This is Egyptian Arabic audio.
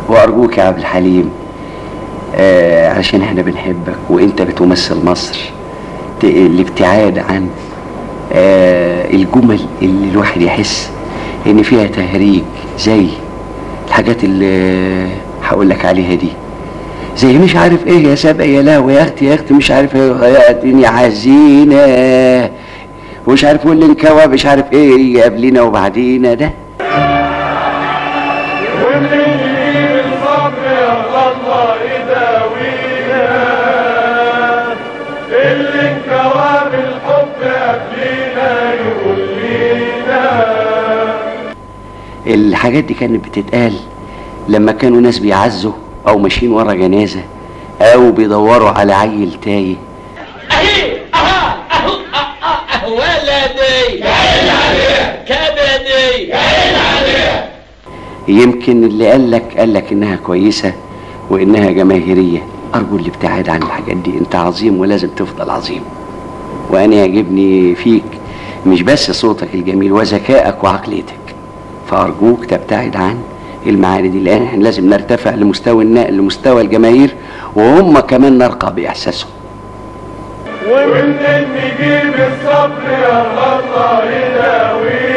وارجوك يا عبد الحليم آه عشان احنا بنحبك وانت بتمثل مصر ت- الابتعاد عن آه الجمل اللي الواحد يحس ان فيها تهريج زي الحاجات اللي هقول لك عليها دي زي مش عارف ايه يا سابقة يا لهوي يا اختي يا اختي مش عارف ايه يا الدنيا حزينة ومش عارف واللي انكوى مش عارف ايه يجي قبلينا وبعدينا ده ومني الصبر يا الله يداوينا اللي انكوى بالحب قبلينا يقول لينا الحاجات دي كانت بتتقال لما كانوا ناس بيعزوا او ماشيين ورا جنازة او بيدوروا على عيل تايه اهي اها اهو أه، أه، ولدي كبدي يمكن اللي قال لك قال لك انها كويسة وانها جماهيرية ارجو الابتعاد عن الحاجات دي انت عظيم ولازم تفضل عظيم وانا يعجبني فيك مش بس صوتك الجميل وذكائك وعقليتك فارجوك تبتعد عن المعاني دي لان احنا لازم نرتفع لمستوى النقل لمستوى الجماهير وهم كمان نرقى باحساسهم ومنين نجيب الصبر يا الله يداوينا